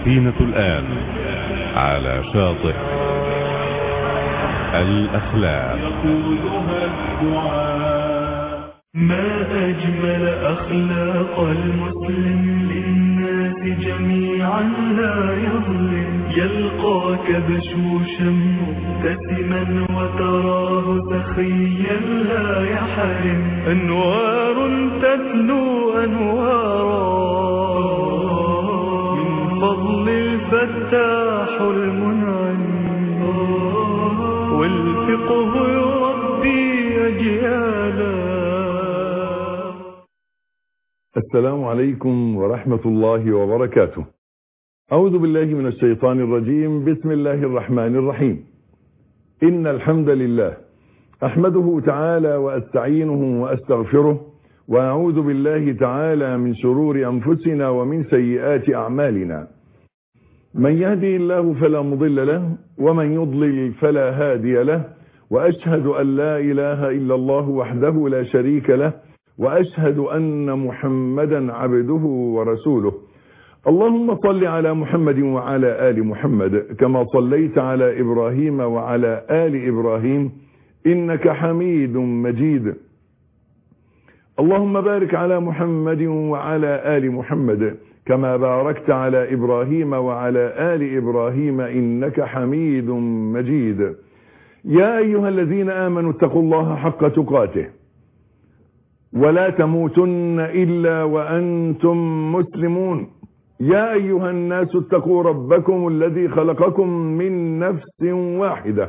السفينة الآن على شاطئ الأخلاق يقودها الدعاء ما أجمل أخلاق المسلم للناس جميعا لا يظلم يلقاك بشوشا مبتسما وتراه سخيا لا يحرم أنوار تتلو أنوارا من فضل الفتاح المنعم والفقه يربي أجيالا السلام عليكم ورحمة الله وبركاته أعوذ بالله من الشيطان الرجيم بسم الله الرحمن الرحيم إن الحمد لله أحمده تعالى وأستعينه وأستغفره وأعوذ بالله تعالى من شرور أنفسنا ومن سيئات أعمالنا من يهدي الله فلا مضل له ومن يضلل فلا هادي له وأشهد أن لا إله إلا الله وحده لا شريك له وأشهد أن محمدا عبده ورسوله اللهم صل على محمد وعلى آل محمد كما صليت على إبراهيم وعلى آل إبراهيم إنك حميد مجيد اللهم بارك على محمد وعلى آل محمد كما باركت على إبراهيم وعلى آل إبراهيم إنك حميد مجيد يا أيها الذين آمنوا اتقوا الله حق تقاته ولا تموتن إلا وأنتم مسلمون يا أيها الناس اتقوا ربكم الذي خلقكم من نفس واحدة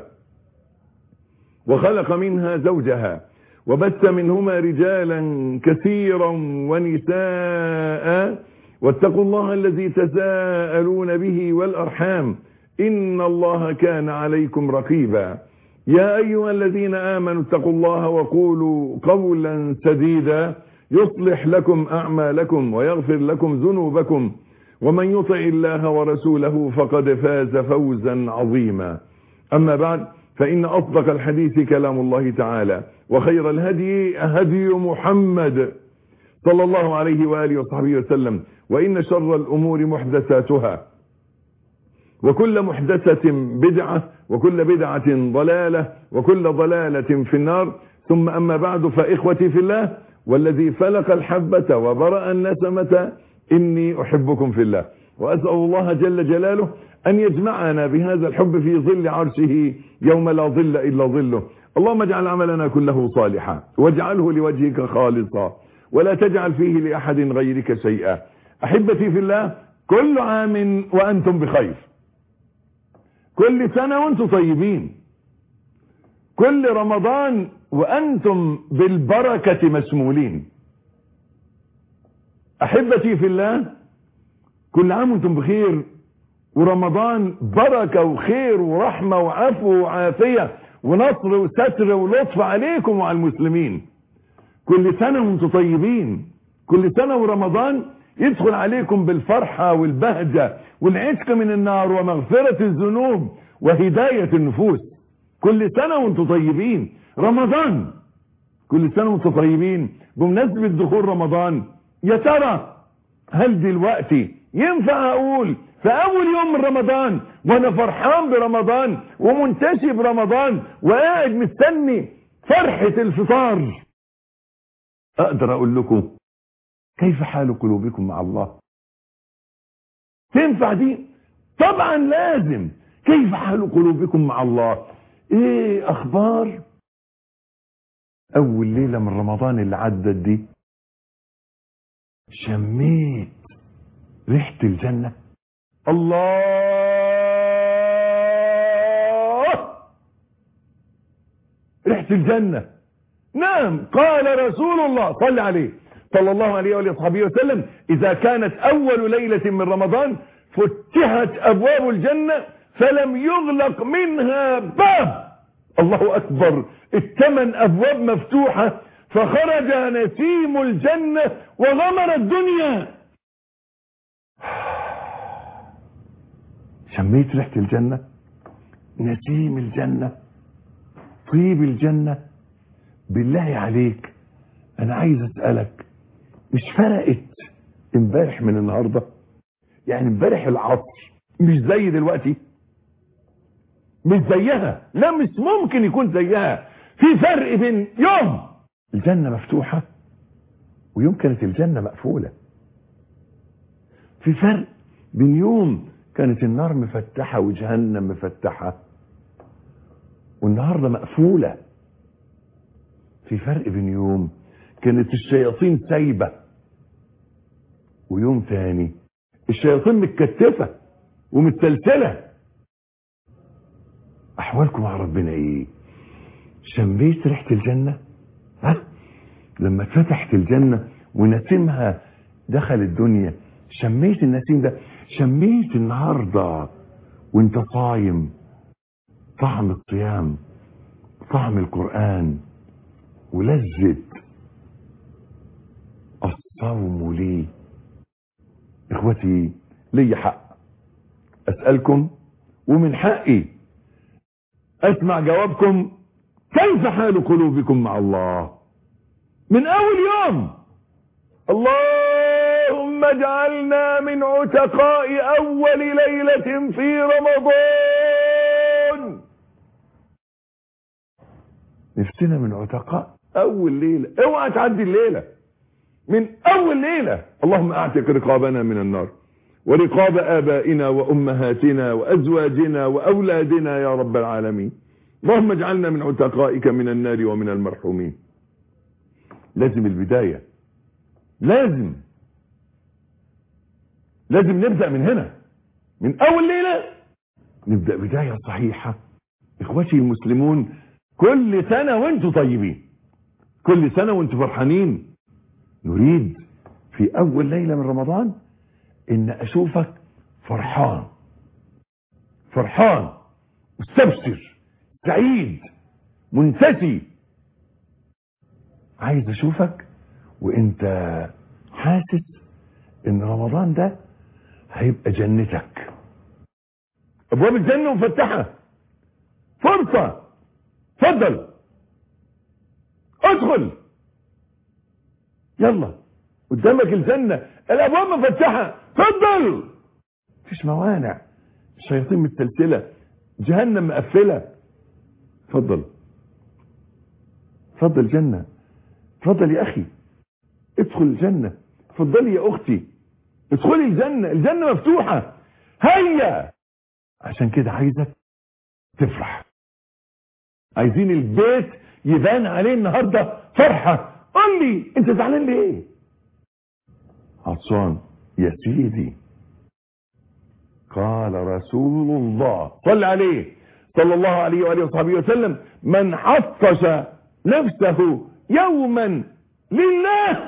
وخلق منها زوجها وبث منهما رجالا كثيرا ونساء واتقوا الله الذي تساءلون به والأرحام إن الله كان عليكم رقيبا يا أيها الذين آمنوا اتقوا الله وقولوا قولا سديدا يصلح لكم أعمالكم ويغفر لكم ذنوبكم ومن يطع الله ورسوله فقد فاز فوزا عظيما أما بعد فإن أصدق الحديث كلام الله تعالى وخير الهدي هدي محمد صلى الله عليه وآله وصحبه وسلم وإن شر الأمور محدثاتها وكل محدثة بدعة وكل بدعة ضلالة وكل ضلالة في النار ثم أما بعد فإخوتي في الله والذي فلق الحبة وبرأ النسمة إني أحبكم في الله وأسأل الله جل جلاله أن يجمعنا بهذا الحب في ظل عرشه يوم لا ظل إلا ظله اللهم اجعل عملنا كله صالحا واجعله لوجهك خالصا ولا تجعل فيه لأحد غيرك شيئا أحبتي في الله كل عام وأنتم بخير كل سنة وأنتم طيبين كل رمضان وأنتم بالبركة مشمولين أحبتي في الله كل عام وأنتم بخير ورمضان بركة وخير ورحمة وعفو وعافية ونصر وستر ولطف عليكم وعلى المسلمين كل سنة وانتم طيبين كل سنة ورمضان يدخل عليكم بالفرحة والبهجة والعتق من النار ومغفرة الذنوب وهداية النفوس كل سنة وانتم طيبين رمضان كل سنة وانتم طيبين بمناسبة دخول رمضان يا ترى هل دلوقتي ينفع اقول في اول يوم من رمضان وانا فرحان برمضان ومنتشي برمضان وقاعد مستني فرحة الفطار اقدر اقول لكم كيف حال قلوبكم مع الله تنفع دي طبعا لازم كيف حال قلوبكم مع الله ايه اخبار اول ليلة من رمضان اللي عدت دي شميت ريحة الجنة الله ريحة الجنة نعم قال رسول الله صلى عليه صلى الله عليه وآله وصحبه وسلم إذا كانت أول ليلة من رمضان فتحت أبواب الجنة فلم يغلق منها باب الله أكبر الثمن أبواب مفتوحة فخرج نسيم الجنة وغمر الدنيا شميت ريحة الجنة نسيم الجنة طيب الجنة بالله عليك انا عايز اسألك مش فرقت امبارح من النهاردة يعني امبارح العصر مش زي دلوقتي مش زيها لا مش ممكن يكون زيها في فرق بين يوم الجنة مفتوحة ويوم كانت الجنة مقفولة في فرق بين يوم كانت النار مفتحة وجهنم مفتحة والنهاردة مقفولة في فرق بين يوم كانت الشياطين سايبة ويوم تاني الشياطين متكتفة ومتسلسلة احوالكم مع ربنا ايه شميت ريحة الجنة ها لما اتفتحت الجنة ونسيمها دخل الدنيا شميت النسيم ده شميت النهاردة وانت صايم طعم الصيام طعم القرآن ولذة الصوم لي اخوتي لي حق اسألكم ومن حقي اسمع جوابكم كيف حال قلوبكم مع الله من اول يوم اللهم اجعلنا من عتقاء اول ليلة في رمضان نفسنا من عتقاء اول ليلة اوعى تعدي الليلة من اول ليلة اللهم اعتق رقابنا من النار ورقاب ابائنا وامهاتنا وازواجنا واولادنا يا رب العالمين اللهم اجعلنا من عتقائك من النار ومن المرحومين لازم البداية لازم لازم نبدأ من هنا من اول ليلة نبدأ بداية صحيحة اخوتي المسلمون كل سنة وانتم طيبين كل سنة وانتم فرحانين نريد في اول ليلة من رمضان ان اشوفك فرحان فرحان مستبشر سعيد منتسي عايز اشوفك وانت حاسس ان رمضان ده هيبقى جنتك ابواب الجنة مفتحة فرصة اتفضل ادخل يلا قدامك الجنة الابواب مفتحة اتفضل مفيش موانع الشياطين متسلسلة جهنم مقفلة اتفضل اتفضل جنة اتفضل يا اخي ادخل الجنة اتفضلي يا اختي ادخلي الجنة الجنة مفتوحة هيا عشان كده عايزك تفرح عايزين البيت يبان عليه النهاردة فرحة قول لي انت زعلان ليه عطشان يا سيدي قال رسول الله صل عليه صلى الله عليه وآله وصحبه وسلم من عطش نفسه يوما لله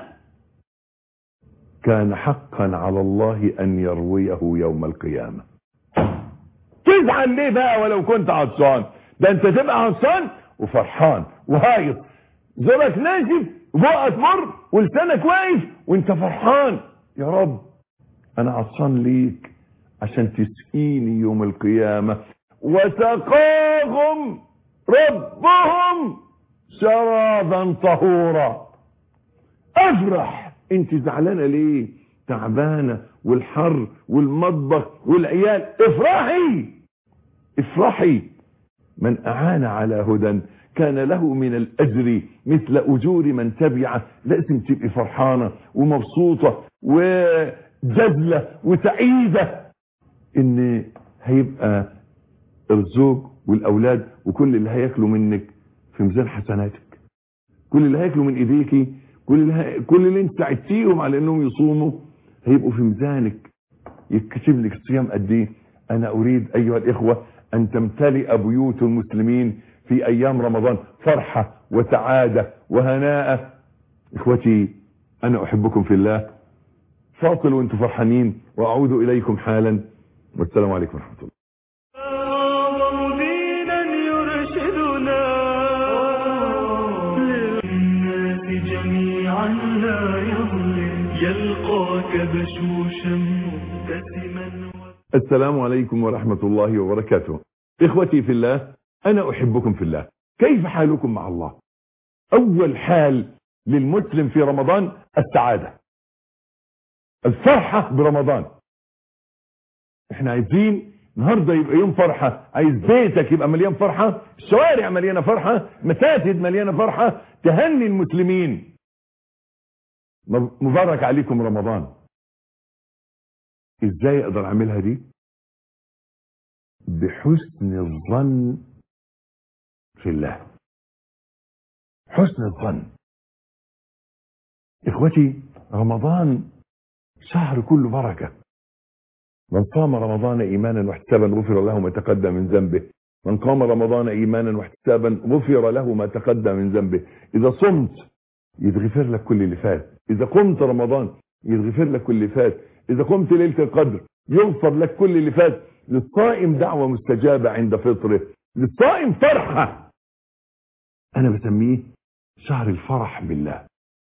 كان حقا على الله أن يرويه يوم القيامة تزعل ليه بقى ولو كنت عطشان ده انت تبقى عطشان وفرحان وهايص زورك ناشف وبقك مر ولسانك واقف وانت فرحان يا رب انا عطشان ليك عشان تسقيني يوم القيامة وسقاهم ربهم شرابا طهورا افرح انت زعلانه ليه تعبانه والحر والمطبخ والعيال افرحي افرحي من اعان على هدى كان له من الاجر مثل اجور من تبعه لازم تبقي فرحانه ومبسوطه وجزله وسعيده ان هيبقى الزوج والاولاد وكل اللي هياكلوا منك في ميزان حسناتك كل اللي هياكلوا من ايديكي كل اللي, ه... كل اللي انت ساعدتيهم على انهم يصوموا هيبقوا في ميزانك يتكتب لك الصيام قد ايه انا اريد ايها الاخوه ان تمتلئ بيوت المسلمين في ايام رمضان فرحه وسعاده وهناء اخوتي انا احبكم في الله فاصل وانتم فرحانين واعود اليكم حالا والسلام عليكم ورحمه الله أعظم دينا يرشدنا للناس جميعا لا يظلم يلقاك بشوشا مبتسما السلام عليكم ورحمة الله وبركاته إخوتي في الله أنا أحبكم في الله كيف حالكم مع الله أول حال للمسلم في رمضان السعادة الفرحة برمضان احنا عايزين النهارده يبقى يوم فرحة عايز بيتك يبقى مليان فرحة الشوارع مليانة فرحة مساجد مليانة فرحة تهني المسلمين مبارك عليكم رمضان ازاي اقدر اعملها دي بحسن الظن في الله حسن الظن اخوتي رمضان شهر كله بركة من صام رمضان ايمانا واحتسابا غفر له ما تقدم من ذنبه من قام رمضان ايمانا واحتسابا غفر له ما تقدم من ذنبه اذا صمت يتغفر لك كل اللي فات اذا قمت رمضان يتغفر لك كل اللي فات اذا قمت ليله القدر يغفر لك كل اللي فات للصائم دعوه مستجابه عند فطره للصائم فرحه انا بسميه شهر الفرح بالله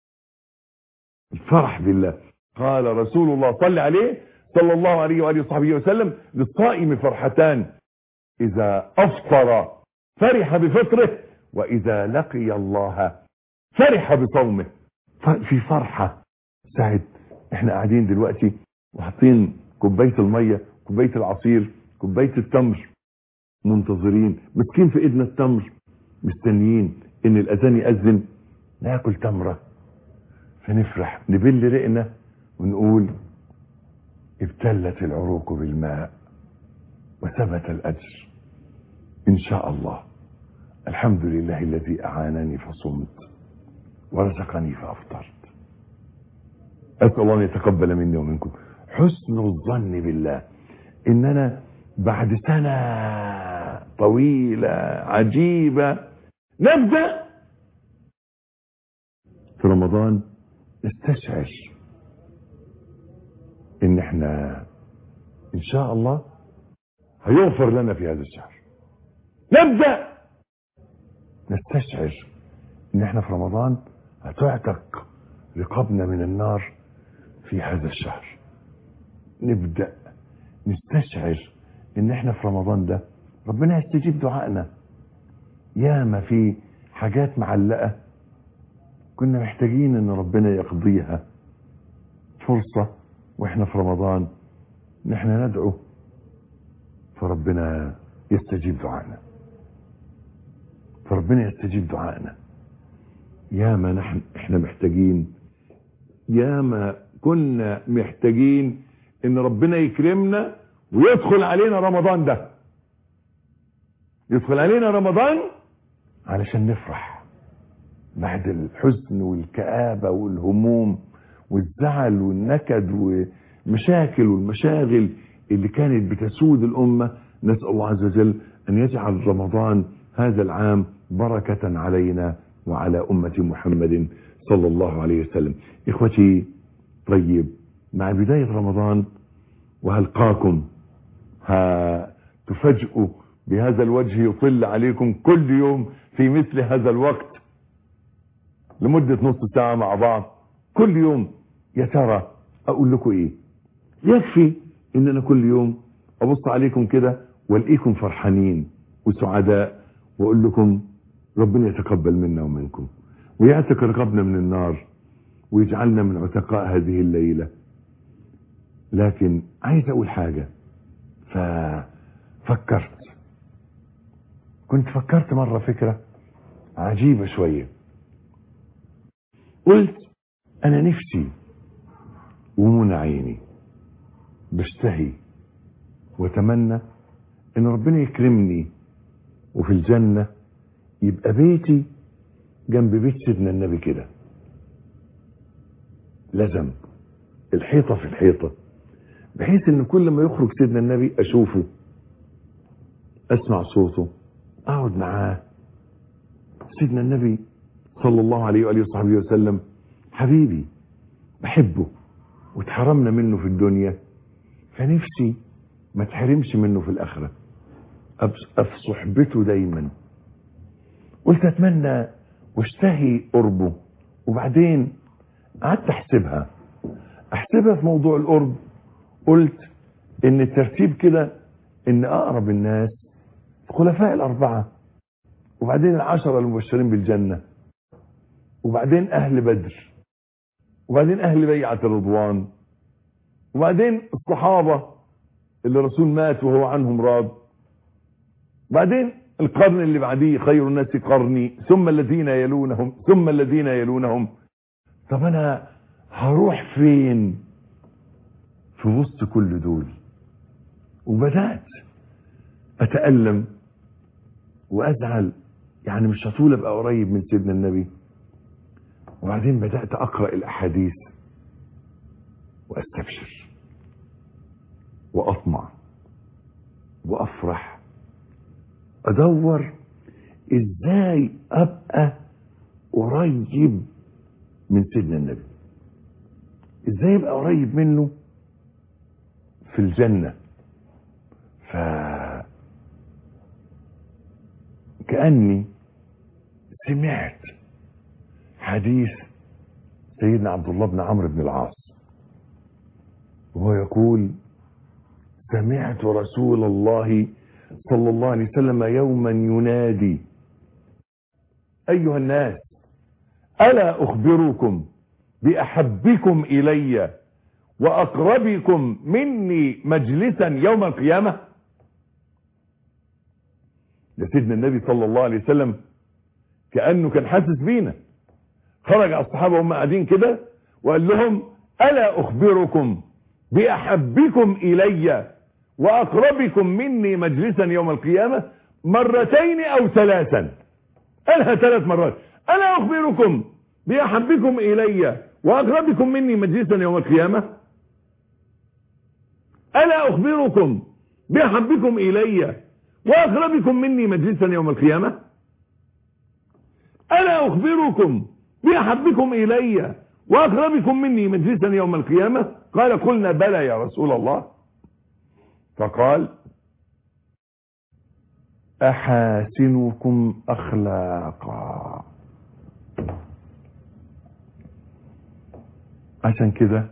الفرح بالله قال رسول الله صلى عليه صلى الله عليه واله وصحبه وسلم للصائم فرحتان اذا افطر فرح بفطره واذا لقي الله فرح بصومه في فرحة ساعد احنا قاعدين دلوقتي وحاطين كوباية المية كوباية العصير كوباية التمر منتظرين مسكين في ايدنا التمر مستنيين ان الاذان يأذن ناكل تمرة فنفرح نبل رقنا ونقول ابتلت العروق بالماء وثبت الاجر ان شاء الله الحمد لله الذي اعانني فصمت ورزقني فافطرت اسال الله ان يتقبل مني ومنكم حسن الظن بالله ان انا بعد سنه طويله عجيبه نبدا في رمضان نستشعر ان احنا ان شاء الله هيغفر لنا في هذا الشهر نبدا نستشعر ان احنا في رمضان هتعتق رقابنا من النار في هذا الشهر نبدأ نستشعر ان احنا في رمضان ده ربنا يستجيب دعائنا ياما في حاجات معلقة كنا محتاجين ان ربنا يقضيها فرصة واحنا في رمضان ان احنا ندعو فربنا يستجيب دعائنا فربنا يستجيب دعائنا ياما نحن احنا محتاجين ياما كنا محتاجين ان ربنا يكرمنا ويدخل علينا رمضان ده يدخل علينا رمضان علشان نفرح بعد الحزن والكآبة والهموم والزعل والنكد والمشاكل والمشاغل اللي كانت بتسود الأمة نسأل الله عز وجل أن يجعل رمضان هذا العام بركة علينا وعلى أمة محمد صلى الله عليه وسلم إخوتي طيب مع بداية رمضان وهلقاكم هتفاجئوا بهذا الوجه يطل عليكم كل يوم في مثل هذا الوقت لمدة نص ساعة مع بعض كل يوم يا ترى أقول لكم إيه يكفي إن أنا كل يوم أبص عليكم كده والقيكم فرحانين وسعداء وأقول لكم ربنا يتقبل منا ومنكم ويعتق رقبنا من النار ويجعلنا من عتقاء هذه الليلة لكن عايز أقول حاجة ففكرت كنت فكرت مرة فكرة عجيبة شوية قلت أنا نفسي ومنى عيني بشتهي واتمنى ان ربنا يكرمني وفي الجنة يبقى بيتي جنب بيت سيدنا النبي كده لزم الحيطة في الحيطة بحيث ان كل ما يخرج سيدنا النبي اشوفه اسمع صوته اقعد معاه سيدنا النبي صلى الله عليه وآله وصحبه وسلم حبيبي بحبه واتحرمنا منه في الدنيا فنفسي ما تحرمش منه في الآخرة أبقى في صحبته دايما قلت أتمنى واشتهي قربه وبعدين قعدت أحسبها أحسبها في موضوع القرب قلت إن الترتيب كده إن أقرب الناس الخلفاء الأربعة وبعدين العشرة المبشرين بالجنة وبعدين أهل بدر وبعدين أهل بيعة الرضوان وبعدين الصحابة اللي الرسول مات وهو عنهم راض بعدين القرن اللي بعديه خير الناس قرني ثم الذين يلونهم ثم الذين يلونهم طب انا هروح فين في وسط كل دول وبدأت اتألم وازعل يعني مش هطول ابقى قريب من سيدنا النبي وبعدين بدأت اقرأ الاحاديث واستبشر واطمع وافرح ادور ازاي ابقى قريب من سيدنا النبي ازاي ابقى قريب منه في الجنة ف كأني سمعت حديث سيدنا عبد الله بن عمرو بن العاص وهو يقول سمعت رسول الله صلى الله عليه وسلم يوما ينادي أيها الناس ألا أخبركم بأحبكم إلي وأقربكم مني مجلسا يوم القيامة ده سيدنا النبي صلى الله عليه وسلم كأنه كان حاسس بينا خرج على الصحابة وهم قاعدين كده وقال لهم ألا أخبركم بأحبكم إلي وأقربكم مني مجلسا يوم القيامة مرتين أو ثلاثا قالها ثلاث مرات ألا أخبركم بأحبكم إلي وأقربكم مني مجلسا يوم القيامة ألا أخبركم بأحبكم إلي وأقربكم مني مجلسا يوم القيامة ألا أخبركم بأحبكم إلي وأقربكم مني مجلسا يوم القيامة قال قلنا بلى يا رسول الله فقال أحاسنكم أخلاقا عشان كده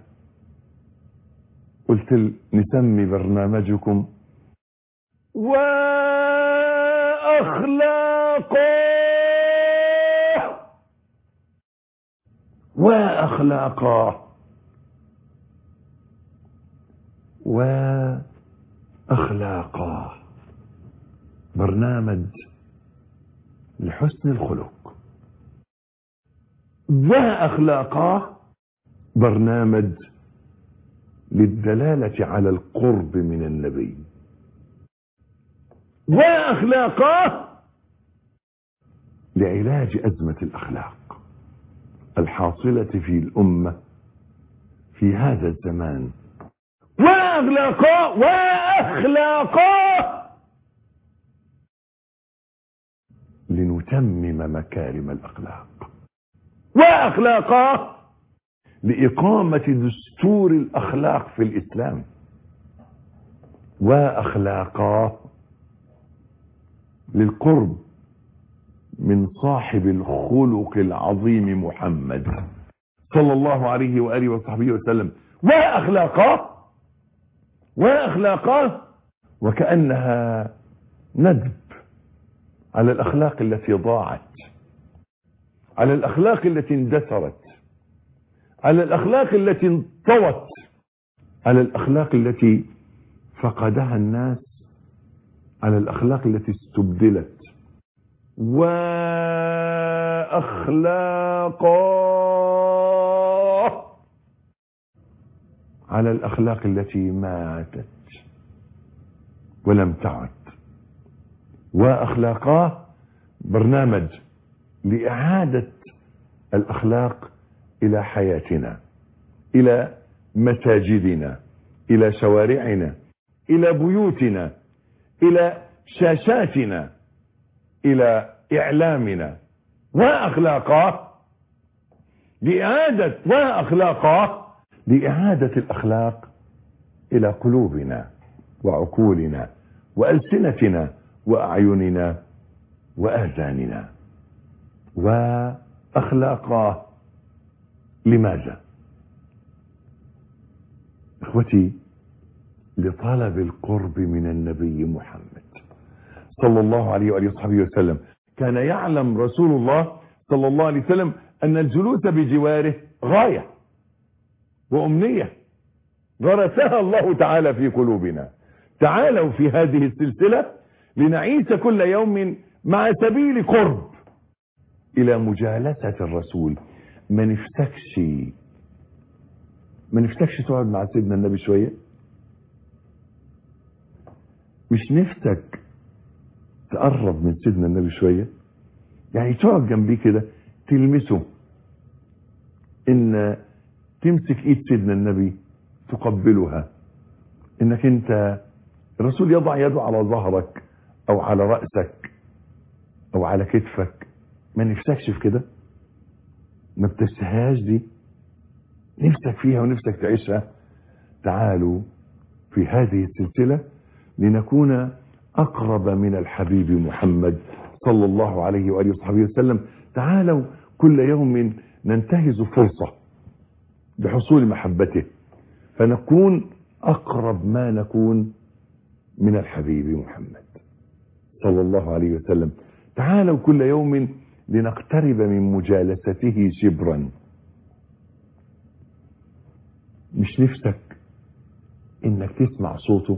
قلت ل- نسمي برنامجكم وأخلاقا وأخلاقا وأخلاقا برنامج لحسن الخلق وأخلاقا برنامج للدلالة على القرب من النبي وأخلاقا لعلاج أزمة الأخلاق الحاصلة في الأمة في هذا الزمان وأخلاقا وأخلاقا لنتمم مكارم الأخلاق وأخلاقا لإقامة دستور الأخلاق في الإسلام وأخلاقا للقرب من صاحب الخلق العظيم محمد صلى الله عليه وآله وصحبه وسلم وأخلاقا وأخلاقا وكأنها ندب على الأخلاق التي ضاعت على الأخلاق التي اندثرت على الأخلاق التي انطوت على الأخلاق التي فقدها الناس على الأخلاق التي استبدلت وأخلاقا على الأخلاق التي ماتت ولم تعد وأخلاقا برنامج لإعادة الأخلاق إلى حياتنا إلى مساجدنا إلى شوارعنا إلى بيوتنا إلى شاشاتنا إلى إعلامنا وأخلاقا لإعادة وأخلاقا لإعادة الأخلاق إلى قلوبنا وعقولنا وألسنتنا وأعيننا وآذاننا وأخلاقا لماذا اخوتي لطلب القرب من النبي محمد صلى الله عليه وآله وصحبه وسلم كان يعلم رسول الله صلى الله عليه وسلم أن الجلوس بجواره غاية وأمنية غرسها الله تعالى في قلوبنا تعالوا في هذه السلسلة لنعيش كل يوم مع سبيل قرب الى مجالسة الرسول ما نفسكش ما نفسكش تقعد مع سيدنا النبي شوية مش نفسك تقرب من سيدنا النبي شوية يعني تقعد جنبيه كده تلمسه ان تمسك ايد سيدنا النبي تقبلها انك انت الرسول يضع يده على ظهرك او على رأسك او على كتفك ما نفسكش في كده ما بتشتهاش دي نفسك فيها ونفسك تعيشها تعالوا في هذه السلسلة لنكون أقرب من الحبيب محمد صلى الله عليه وآله وصحبه وسلم تعالوا كل يوم ننتهز فرصة لحصول محبته فنكون أقرب ما نكون من الحبيب محمد صلى الله عليه وسلم تعالوا كل يوم لنقترب من مجالسته شبرا مش نفسك انك تسمع صوته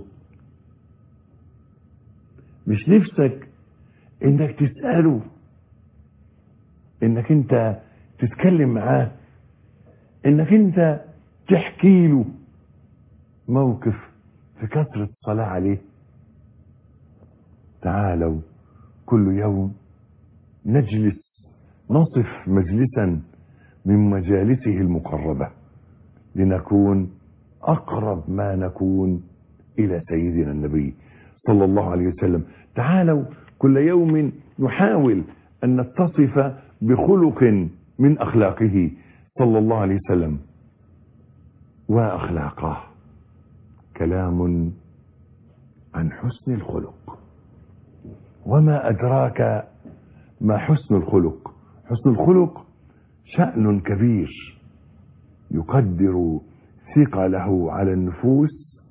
مش نفسك انك تسأله انك انت تتكلم معاه انك انت تحكي له موقف في كثرة الصلاة عليه تعالوا كل يوم نجلس نصف مجلسا من مجالسه المقربة لنكون أقرب ما نكون إلى سيدنا النبي صلى الله عليه وسلم تعالوا كل يوم نحاول أن نتصف بخلق من أخلاقه صلى الله عليه وسلم وأخلاقه كلام عن حسن الخلق وما أدراك ما حسن الخلق حسن الخلق شأن كبير يقدر ثقله على النفوس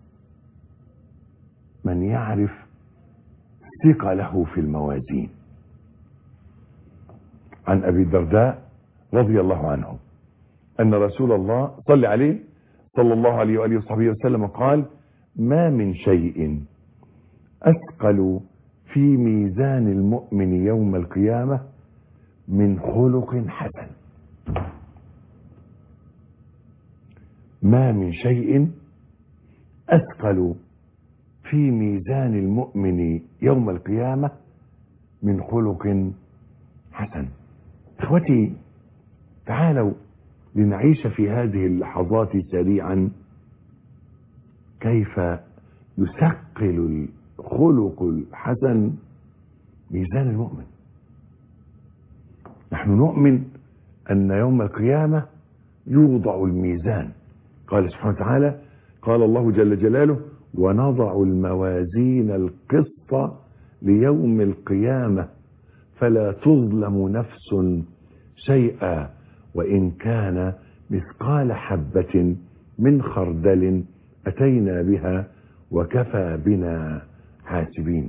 من يعرف ثقله في الموازين عن أبي الدرداء رضي الله عنه أن رسول الله صلى عليه صلى الله عليه وآله وصحبه وسلم قال ما من شيء أثقل في ميزان المؤمن يوم القيامة من خلق حسن ما من شيء أثقل في ميزان المؤمن يوم القيامة من خلق حسن اخوتي تعالوا لنعيش في هذه اللحظات سريعا كيف يثقل الخلق الحسن ميزان المؤمن نحن نؤمن أن يوم القيامة يوضع الميزان قال سبحانه وتعالى قال الله جل جلاله ونضع الموازين القسط ليوم القيامة فلا تظلم نفس شيئا وإن كان مثقال حبة من خردل أتينا بها وكفى بنا حاسبين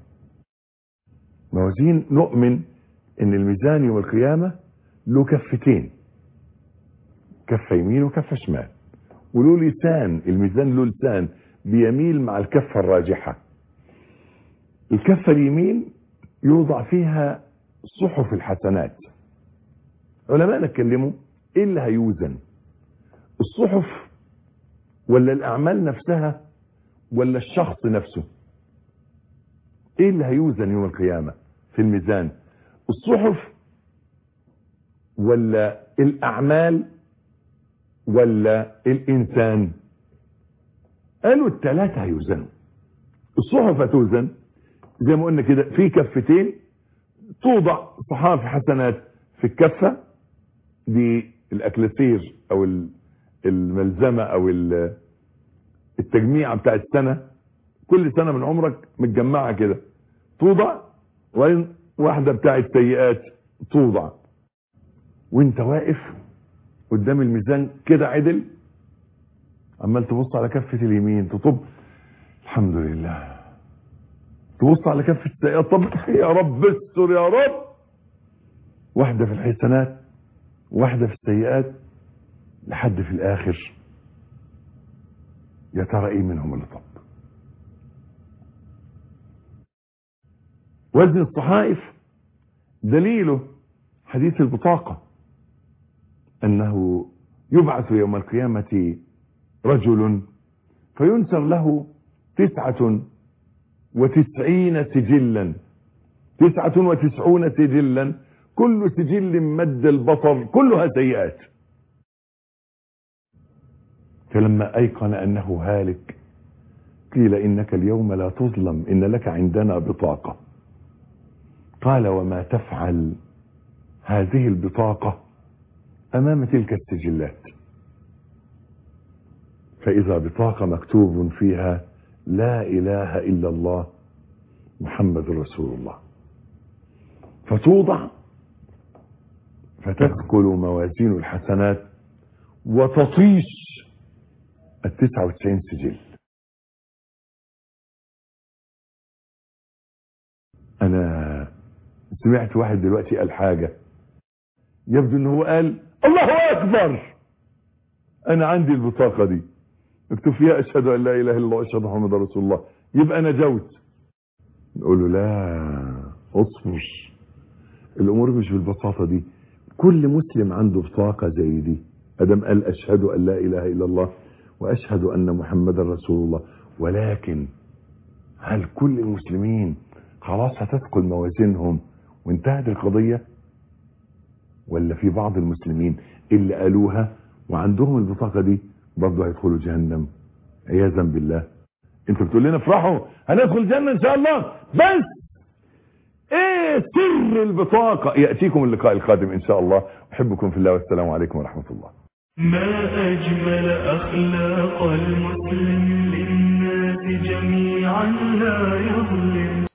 موازين نؤمن ان الميزان يوم القيامة له كفتين كفة يمين وكفة شمال وله لسان الميزان له لسان بيميل مع الكفة الراجحة الكفة اليمين يوضع فيها صحف الحسنات علماء اتكلموا ايه اللي هيوزن الصحف ولا الاعمال نفسها ولا الشخص نفسه ايه اللي هيوزن يوم القيامة في الميزان الصحف ولا الاعمال ولا الانسان قالوا الثلاثة هيوزنوا الصحف هتوزن زي ما قلنا كده في كفتين توضع صحائف حسنات في الكفة دي الاكلاسير او الملزمة او التجميعة بتاعت السنة كل سنة من عمرك متجمعة كده توضع وبعدين واحدة بتاعت سيئات توضع وانت واقف قدام الميزان كده عدل عمال تبص على كفة اليمين تطب الحمد لله تبص على كفة السيئات طب يا رب استر يا رب واحدة في الحسنات واحدة في السيئات لحد في الاخر يا ترى ايه منهم اللي طب وزن الصحائف دليله حديث البطاقة أنه يبعث يوم القيامة رجل فينشر له تسعة وتسعين سجلا تسعة وتسعون سجلا كل سجل مد البصر كلها سيئات فلما أيقن أنه هالك قيل إنك اليوم لا تظلم إن لك عندنا بطاقة قال وما تفعل هذه البطاقة أمام تلك السجلات فإذا بطاقة مكتوب فيها لا إله إلا الله محمد رسول الله فتوضع فتثقل موازين الحسنات وتطيش التسعة وتسعين سجل أنا سمعت واحد دلوقتي قال حاجة يبدو أنه قال الله أكبر أنا عندي البطاقة دي اكتب فيها أشهد أن لا إله إلا الله وأشهد محمد رسول الله يبقى نجوت نقول له لا اصبر الأمور مش بالبساطة دي كل مسلم عنده بطاقة زي دي أدم قال أشهد أن لا إله إلا الله وأشهد أن محمد رسول الله ولكن هل كل المسلمين خلاص هتثقل موازينهم وانتهت القضية ولا في بعض المسلمين اللي قالوها وعندهم البطاقة دي برضه هيدخلوا جهنم عياذا بالله انت بتقول لنا افرحوا هندخل الجنة ان شاء الله بس ايه سر البطاقة يأتيكم اللقاء القادم ان شاء الله احبكم في الله والسلام عليكم ورحمة الله ما أجمل أخلاق المسلم للناس جميعا لا يظلم